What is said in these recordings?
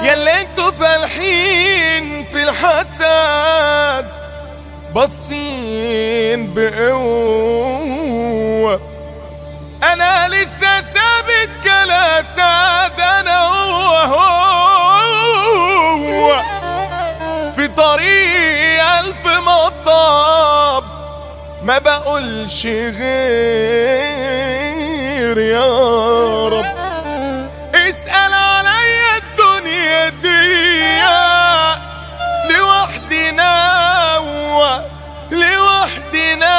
ياللي انتوا فالحين في الحسد باصين بقوة انا لسه ثابت كالاسد انا هو هو في طريق الف مطب ما بقولش غير يا رب اسأل عليا الدنيا دي لوحدنا لوحدنا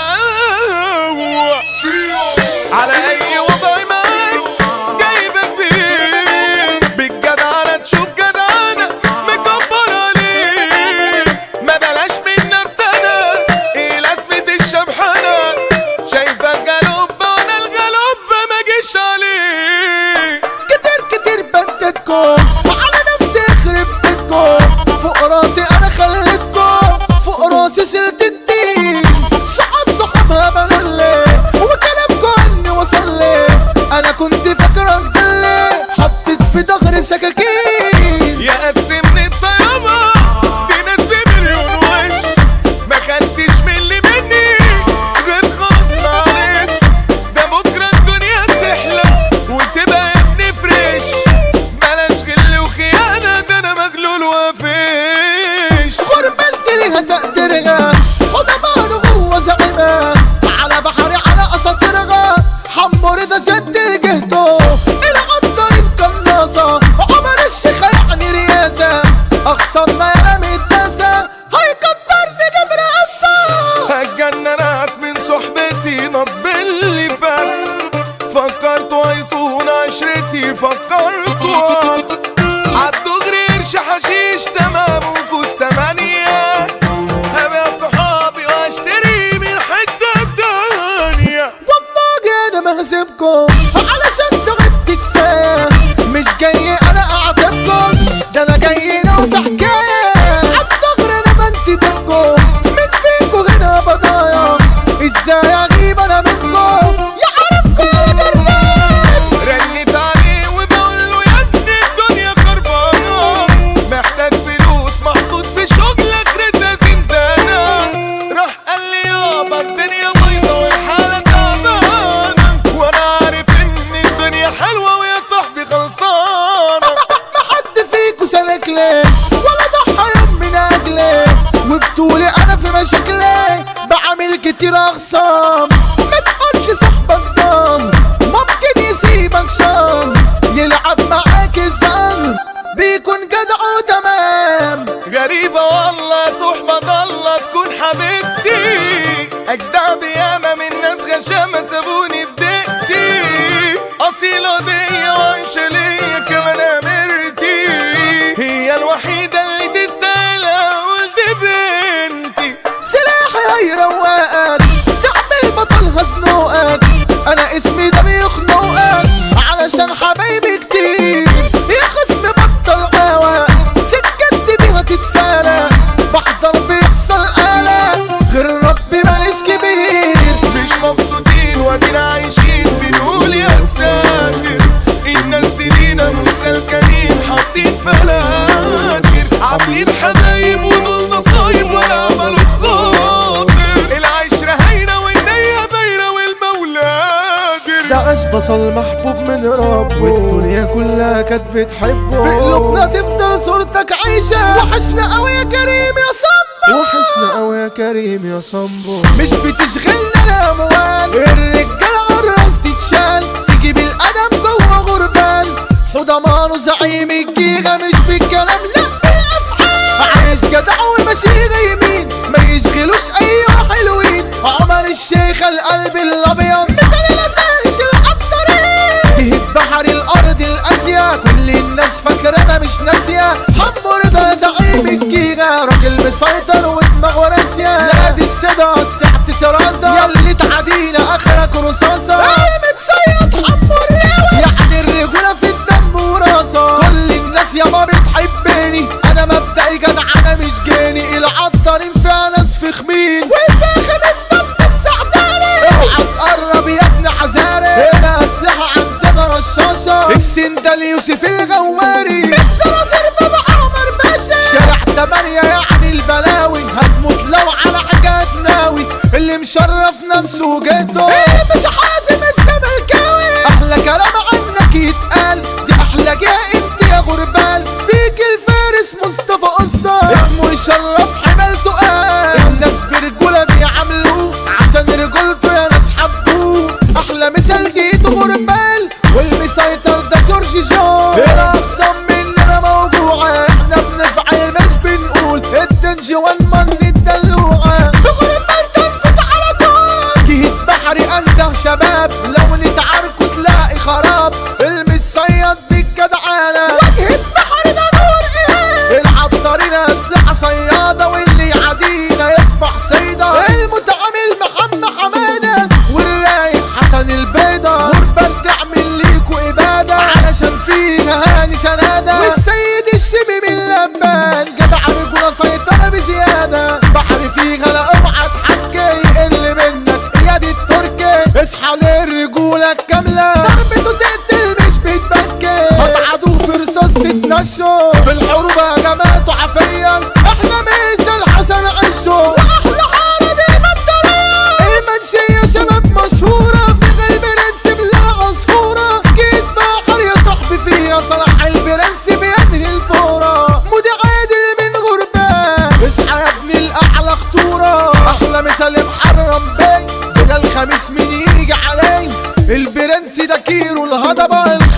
على اي وضع معاك جايبك فيه بالجدعنة تشوف جدعنة مكبر عليك ما بلاش من نفسنا ايه لازمة الشبحانة شايفة الجلوب وانا الجلوب ما جيش عليك كتير كتير بددكم وعلى نفسي اخرب بيتكم فوق راسي انا خليتكم فوق راسي شلت الدين صحاب صحابها بلولي وكلامكم عني وصل لي انا كنت فاكرك دلي حطيت في ظهري سكاكين يا قسم من الطيابة دي ناس بمليون وش ما خدتش من اللي مني غير غصب عليك ده بكرة الدنيا تحلى وتبقى يا ابني فريش بلاش غل وخيانة ده انا مغلول وفيش غربلت ليها تقديرها وضمان وهو زعيمة على بحري على اساطيرها حمر ده شد جهده العطر القناصة عمر الشيخ يعني رياسة اخصم ما يرمي الداسة هيكبرني جبر أفا هتجنن ناس من صحبتي نصب اللي فات فكرتوا هيصون عشرتي فكرتوا عدوا قرش حشيش تمام وكوس تمانية هبيع صحابي واشتري من حتة تانية والله انا ما هسيبكم علشان تعبت كفايه مش جاي انا اعاتبكم ده انا جاي لو في حكايه عالدغر انا بنتدبكم من فيكم هنا بضايا ازاي اغيب انا منكم يعرفكم يا جربان رنت عليه وبقول له يا ابني الدنيا خربانة محتاج فلوس محطوط في شغل اخرتها زنزانة راح قال لي يابا الدنيا بايظة والحالة تعبانة وانا عارف ان الدنيا حلوة ويا صاحبي خلصانة ما حد فيكم سلك لي ولا ضحى يوم من اجلي وبتقولي انا في مشاكلي بعمل كتير اخصام ما تقولش صاحبك ضام ممكن يسيبك شام يلعب معاك الزن بيكون جدع وتمام غريبة والله صحبة ضالة تكون حبيبتي أجدع بياما من ناس غشامة سابوني في دقتي أصيلة دي وعايشة ليا كمان أمرتي هي الوحيدة اللي تستاهل أقول دي بنتي سلاحي هيروقك تعمل بطل هزنوقك انا اسمي ده بيخنقك علشان حبايبي كتير يا خصم بطل قوى سكتي بيها تتفالى بحضر بيحصل قلق غير ربي ماليش كبير مش مبسوطين وادينا عايشين بنقول يا ساتر الناس دي لينا مش سلكانين حاطين فلاتر عاملين حبايب ودول نصايب ولا عملوا خاطر العشرة هاينة والنية باينة والمولى قادر ده عاش بطل محبوب من ربه والدنيا كلها كانت بتحبه في قلوبنا تفضل صورتك عايشة وحشنا قوي يا كريم يا صمبو وحشنا قوي يا كريم يا صمبو مش بتشغلنا الاموال الرجالة عالراس تتشال تجيب الادب جوه غربال حضمان وزعيم الجيجا مش بالكلام لا بالافعال عايش جدع وماشي يمين ما يشغلوش ايوه حلوين عمر الشيخ القلب الابيض مثل لسانة العطارين تهد بحر الارض الاسيا كل الناس فاكرنا مش ناسية حمر ده زعيم الجيجا راجل مسيطر ودماغه راسية نادي السادات ساعة ترازة ياللي تعدينا اخرك رصاصة انا متصيد حمر يعني الرجولة في الدم وراسة كل الناس يابا بتحبني انا مبدئي جدع انا مش جاني العطارين فيها ناس فخمين والفخم الدم السعداني اوعى تقرب يا ابن حزاري هنا اسلحة عندنا رشاشة السندال يوسف الغواري الدراسة مشرف نفسه وجهته مش حازم الزملكاوي احلى كلام عنك يتقال دي احلى جاء انت يا غربال فيك الفارس مصطفى قصة اسمه يشرف حمالته قال الناس برجولة بيعاملوه عشان رجولته يا ناس حبوه احلى مثال جيت غربال والمسيطر ده جورج جو الاقسم مننا موجوعة احنا بنفعل مش بنقول الدنج والمن الدلوعة في غربال تنفذ على طول جهة بحري انزه شباب لو نتعاركوا تلاقي خراب المتصيد بالجدعانة واجهة بحري ده نور ايه العطارين اسلحة صيادة واللي يعادينا يصبح صيدة المتعامل محمد حمادة والرايق حسن البيضة غربة تعمل ليكوا إبادة علشان فيها هاني سنادة والسيد الشبي من لبان جدع رجولة سيطرة بزيادة بحر فيها لا اوعى تحكي اللي منك اياد التركي اصحى للرجولة الكاملة ضربته تقتل مش بتبكي هتعدوه برصاص تتنشوا في الحروب هجماته عافيا احنا مثل حسن عشو واحلى حارة دي مبدرية المنشية شباب مشهورة في قلب ننسب للعصفورة جيت بحر يا صاحبي فيها صلاح البرنس بينهي الفورة مودي عادل من غربان اصحى يا ابني الاعلى خطورة احلى مثال محرم بي بلا الخميس مين يجي علي البرنس ده كيرو الهضبة